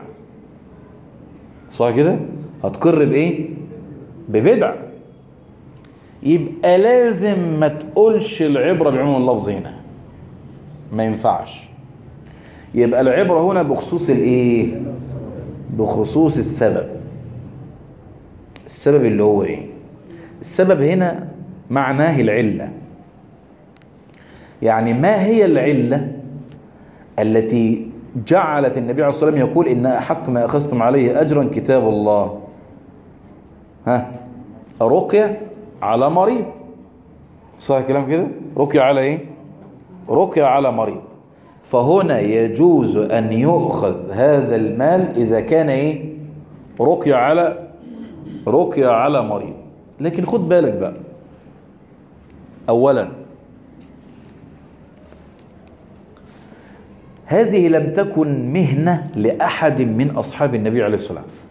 صح كده هتقر بإيه ببدع يبقى لازم ما تقولش العبرة بعموم اللفظ هنا ما ينفعش يبقى العبرة هنا بخصوص الايه بخصوص السبب السبب اللي هو ايه السبب هنا معناه العلة يعني ما هي العلة التي جعلت النبي عليه الصلاة والسلام يقول إن أحق ما أخذتم عليه أجرا كتاب الله ها رقية على مريض صح الكلام كده رقية على ايه رقية على مريض فهنا يجوز أن يؤخذ هذا المال إذا كان إيه رقية على رقية على مريض لكن خد بالك بقى أولا هذه لم تكن مهنة لأحد من أصحاب النبي عليه الصلاة والسلام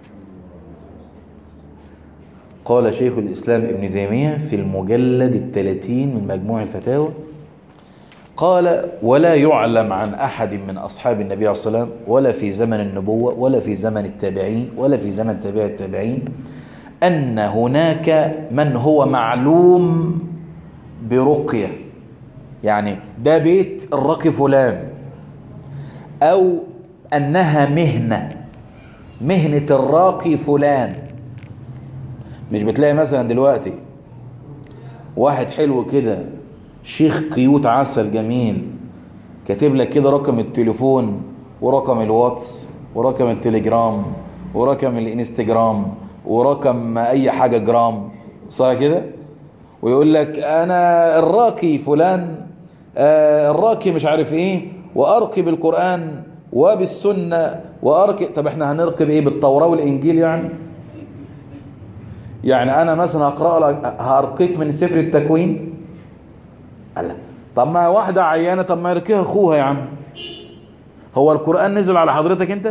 قال شيخ الإسلام ابن تيمية في المجلد الثلاثين من مجموع الفتاوى قال ولا يعلم عن أحد من أصحاب النبي عليه الصلاة والسلام ولا في زمن النبوة ولا في زمن التابعين ولا في زمن تابع التابعين أن هناك من هو معلوم برقية يعني ده بيت الرقي فلان أو أنها مهنة مهنة الراقي فلان مش بتلاقي مثلا دلوقتي واحد حلو كده شيخ كيوت عسل جميل كاتب لك كده رقم التليفون ورقم الواتس ورقم التليجرام ورقم الانستجرام ورقم اي حاجة جرام صح كده ويقول لك انا الراقي فلان آه الراقي مش عارف ايه وارقي بالقرآن وبالسنة وارقي طب احنا هنرقي بايه بالتوراة والانجيل يعني يعني انا مثلا هقرأ لك هرقيك من سفر التكوين قال لا طب ما واحدة عيانة طب ما يركيها اخوها يا عم هو القرآن نزل على حضرتك انت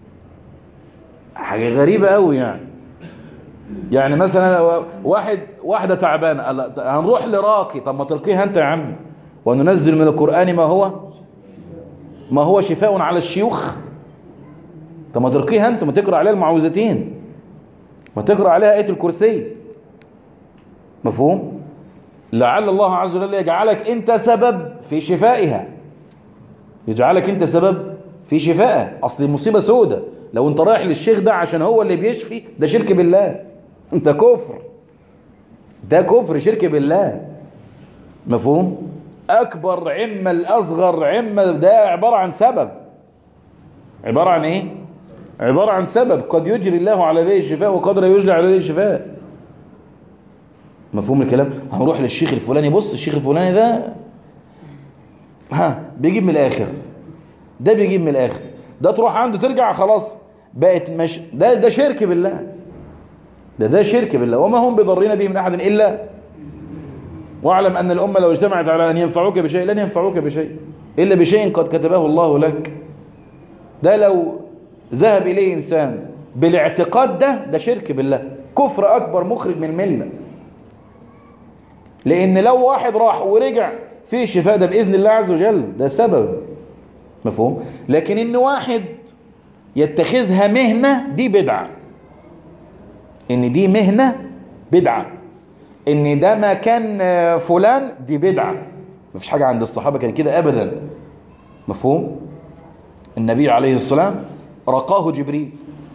حاجة غريبة قوي يعني يعني مثلا واحد واحدة تعبانة قال لا، هنروح لراقي طب ما ترقيها انت يا عم وننزل من القرآن ما هو ما هو شفاء على الشيوخ طب ما ترقيها انت ما تقرأ عليها المعوذتين ما تقرأ عليها آية الكرسي مفهوم لعل الله عز وجل يجعلك انت سبب في شفائها يجعلك انت سبب في شفائها اصل مصيبة سودة لو انت رايح للشيخ ده عشان هو اللي بيشفي ده شرك بالله انت كفر ده كفر شرك بالله مفهوم اكبر عمة الاصغر عمة ده عبارة عن سبب عبارة عن ايه عبارة عن سبب قد يجري الله على ذي الشفاء وقد لا يجري على ذي الشفاء مفهوم الكلام هنروح للشيخ الفلاني بص الشيخ الفلاني ده ها بيجيب من الاخر ده بيجيب من الاخر ده تروح عنده ترجع خلاص بقت مش ده ده شرك بالله ده ده شرك بالله وما هم بضرين به من احد الا واعلم ان الامه لو اجتمعت على ان ينفعوك بشيء لن ينفعوك بشيء الا بشيء قد كتبه الله لك ده لو ذهب اليه انسان بالاعتقاد ده ده شرك بالله كفر اكبر مخرج من المله لان لو واحد راح ورجع في شفاء ده باذن الله عز وجل ده سبب مفهوم لكن ان واحد يتخذها مهنه دي بدعه ان دي مهنه بدعه ان ده مكان فلان دي بدعه مفيش حاجة عند الصحابة كان كده أبدا مفهوم النبي عليه السلام رقاه جبريل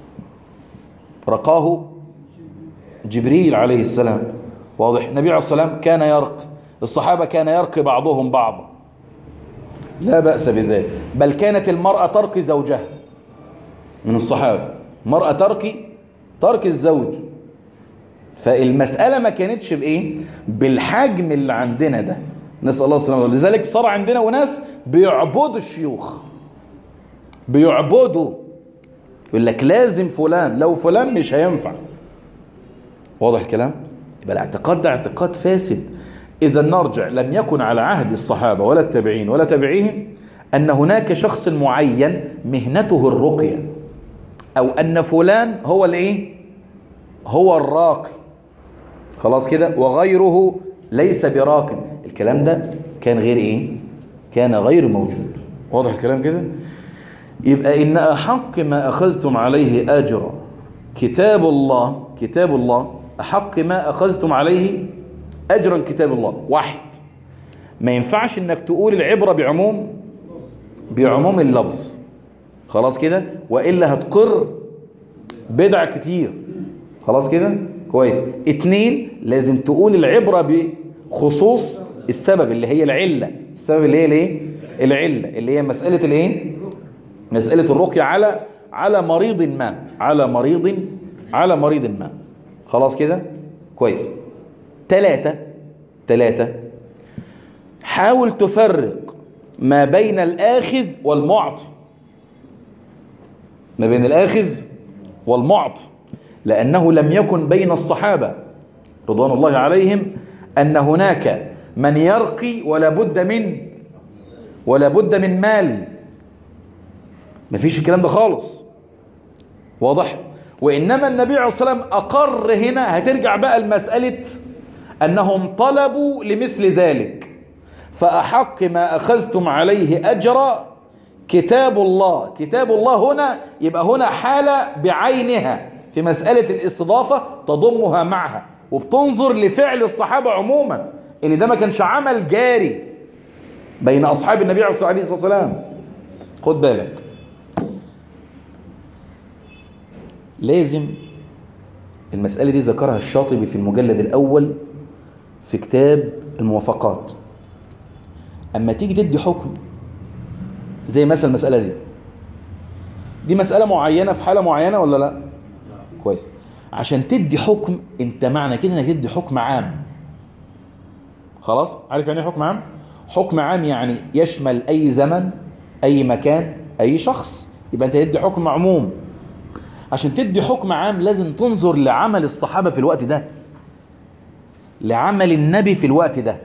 رقاه جبريل عليه السلام واضح النبي عليه السلام كان يرق الصحابة كان يرقي بعضهم بعضا لا بأس بذلك بل كانت المرأة ترقي زوجها من الصحابة مرأة ترقي ترقي الزوج فالمسألة ما كانتش بإيه بالحجم اللي عندنا ده نسأل الله السلامة لذلك صار عندنا وناس بيعبدوا الشيوخ بيعبدوا يقول لك لازم فلان لو فلان مش هينفع واضح الكلام يبقى الاعتقاد ده اعتقاد فاسد إذا نرجع لم يكن على عهد الصحابة ولا التابعين ولا تابعيهم أن هناك شخص معين مهنته الرقية أو أن فلان هو الإيه هو الراقي خلاص كده وغيره ليس براق الكلام ده كان غير إيه كان غير موجود واضح الكلام كده يبقى إن أحق ما أخذتم عليه أجرا كتاب الله كتاب الله أحق ما أخذتم عليه أجرا كتاب الله واحد ما ينفعش إنك تقول العبرة بعموم بعموم اللفظ خلاص كده وإلا هتقر بدع كتير خلاص كده كويس اتنين لازم تقول العبرة بخصوص السبب اللي هي العلة السبب اللي هي الايه العلة اللي هي مسألة الايه مسألة الرقية على على مريض ما على مريض على مريض ما خلاص كده كويس ثلاثة ثلاثة حاول تفرق ما بين الآخذ والمعطي ما بين الآخذ والمعطي لأنه لم يكن بين الصحابة رضوان الله عليهم أن هناك من يرقي ولا بد من ولا بد من مال مفيش الكلام ده خالص واضح وإنما النبي عليه الصلاة والسلام أقر هنا هترجع بقى المسألة أنهم طلبوا لمثل ذلك فأحق ما أخذتم عليه أجرا كتاب الله كتاب الله هنا يبقى هنا حالة بعينها في مسألة الاستضافة تضمها معها وبتنظر لفعل الصحابة عموما ان ده ما كانش عمل جاري بين أصحاب النبي عليه الصلاة والسلام خد بالك لازم المسألة دي ذكرها الشاطبي في المجلد الأول في كتاب الموافقات أما تيجي تدي حكم زي مثلا المسألة دي دي مسألة معينة في حالة معينة ولا لا كويس عشان تدي حكم انت معنى كده انك تدي حكم عام خلاص عارف يعني ايه حكم عام حكم عام يعني يشمل اي زمن اي مكان اي شخص يبقى انت تدي حكم عموم عشان تدي حكم عام لازم تنظر لعمل الصحابة في الوقت ده لعمل النبي في الوقت ده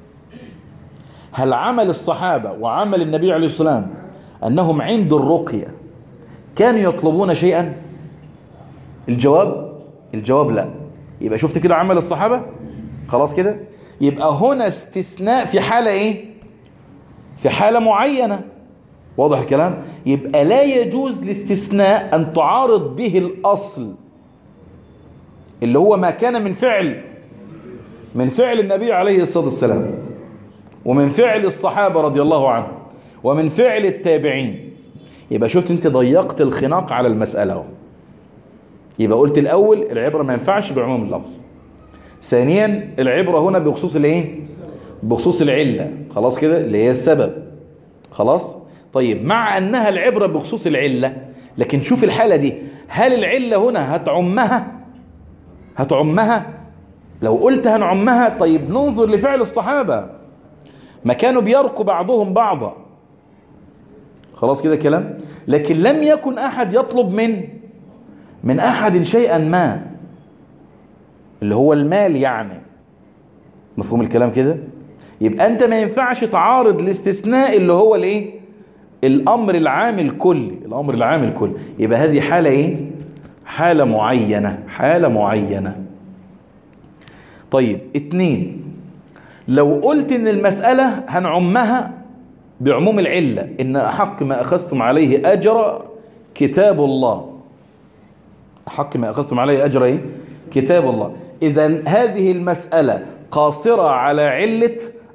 هل عمل الصحابة وعمل النبي عليه السلام أنهم عند الرقية كانوا يطلبون شيئا الجواب الجواب لا يبقى شفت كده عمل الصحابة خلاص كده يبقى هنا استثناء في حالة ايه في حالة معينة واضح الكلام يبقى لا يجوز الاستثناء أن تعارض به الأصل اللي هو ما كان من فعل من فعل النبي عليه الصلاة والسلام ومن فعل الصحابة رضي الله عنهم ومن فعل التابعين يبقى شفت انت ضيقت الخناق على المسألة اهو يبقى قلت الأول العبرة ما ينفعش بعموم اللفظ ثانيا العبرة هنا بخصوص الايه بخصوص العلة خلاص كده اللي هي السبب خلاص طيب مع أنها العبرة بخصوص العلة لكن شوف الحالة دي هل العلة هنا هتعمها هتعمها لو قلت هنعمها طيب ننظر لفعل الصحابة ما كانوا بيرقوا بعضهم بعضا خلاص كده كلام لكن لم يكن أحد يطلب من من أحد شيئا ما اللي هو المال يعني مفهوم الكلام كده يبقى أنت ما ينفعش تعارض الاستثناء اللي هو الايه الأمر العام الكلي الأمر العام الكلي يبقى هذه حالة ايه حالة معينة حالة معينة طيب اتنين لو قلت ان المسألة هنعمها بعموم العلة ان أحق ما أخذتم عليه أجر كتاب الله أحق ما أخذتم عليه أجر إيه؟ كتاب الله إذا هذه المسألة قاصرة على علة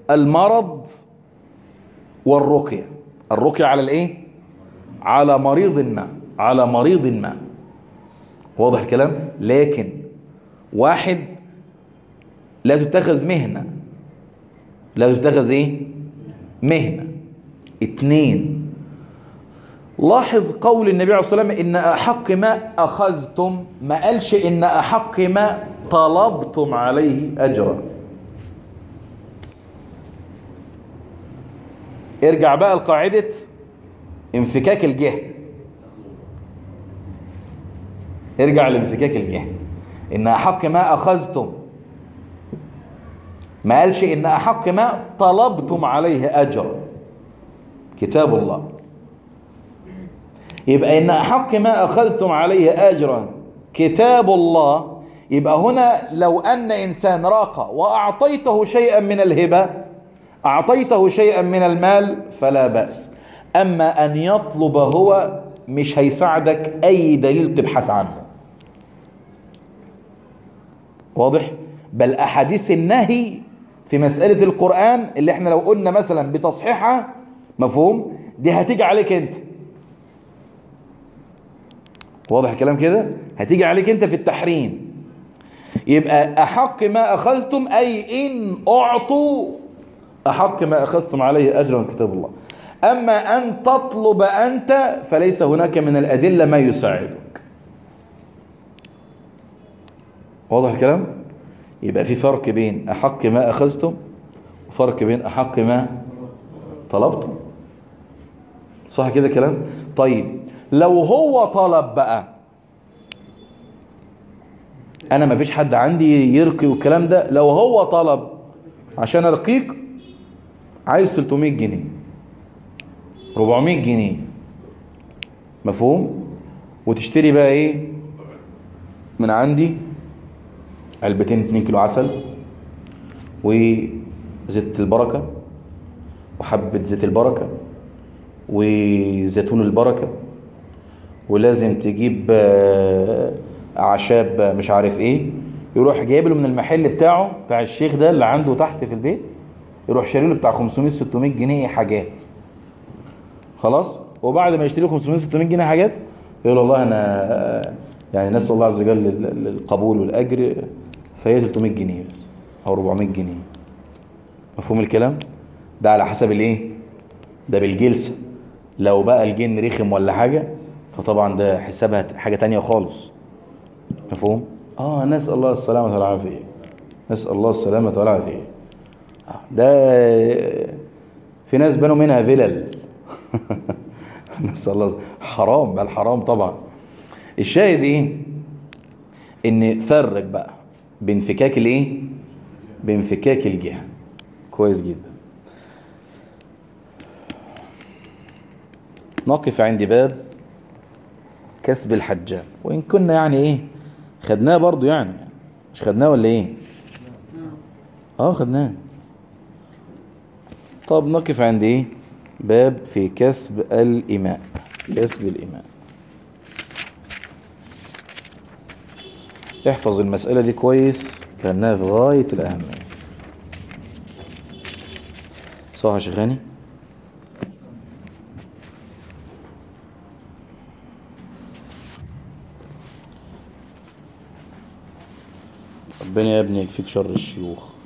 المرض والرقية الرقية على الايه على مريض ما على مريض ما واضح الكلام لكن واحد لا تتخذ مهنة لا تتخذ ايه مهنة اتنين لاحظ قول النبي عليه الصلاة والسلام إن أحق ما أخذتم ما قالش إن أحق ما طلبتم عليه أجرا ارجع بقى لقاعدة انفكاك الجهة ارجع لانفكاك الجهة إن أحق ما أخذتم ما قالش إن أحق ما طلبتم عليه أجر كتاب الله يبقى إن أحق ما أخذتم عليه أجرا كتاب الله يبقى هنا لو أن إنسان راق وأعطيته شيئا من الهبة أعطيته شيئا من المال فلا بأس أما أن يطلب هو مش هيساعدك أي دليل تبحث عنه واضح بل أحاديث النهي في مسألة القرآن اللي احنا لو قلنا مثلا بتصحيحها مفهوم دي هتيجي عليك انت واضح الكلام كده هتيجي عليك انت في التحريم يبقى أحق ما أخذتم أي إن أعطوا أحق ما أخذتم عليه أجرا من كتاب الله أما أن تطلب أنت فليس هناك من الأدلة ما يساعدك واضح الكلام يبقى في فرق بين أحق ما أخذتم وفرق بين أحق ما طلبتم صح كده كلام طيب لو هو طلب بقى انا ما فيش حد عندي يرقي والكلام ده لو هو طلب عشان ارقيك عايز 300 جنيه 400 جنيه مفهوم وتشتري بقى ايه من عندي علبتين 2 كيلو عسل وزيت البركه وحبه زيت البركه وزيتون البركه ولازم تجيب آه، اعشاب آه، مش عارف ايه يروح جايب له من المحل بتاعه بتاع الشيخ ده اللي عنده تحت في البيت يروح شاري له بتاع 500 600 جنيه حاجات خلاص وبعد ما يشتري له 500 600 جنيه حاجات يقول والله انا آه، يعني نسال الله عز وجل ال- القبول والاجر فهي 300 جنيه بس او 400 جنيه مفهوم الكلام ده على حسب الايه ده بالجلسه لو بقى الجن رخم ولا حاجه فطبعا ده حسابها حاجه تانية خالص مفهوم اه نسال الله السلامه والعافيه نسال الله السلامه والعافيه آه، ده في ناس بنوا منها فلل نسال الله حرام بل حرام طبعا الشاهد ايه ان فرق بقى بانفكاك الايه بانفكاك الجهه كويس جدا نقف عند باب كسب الحجام وإن كنا يعني إيه خدناه برضو يعني مش خدناه ولا إيه آه خدناه طب نقف عند إيه باب في كسب الإماء كسب الإماء احفظ المسألة دي كويس لأنها في غاية الأهمية صح يا شيخاني ربنا يا ابني يكفيك شر الشيوخ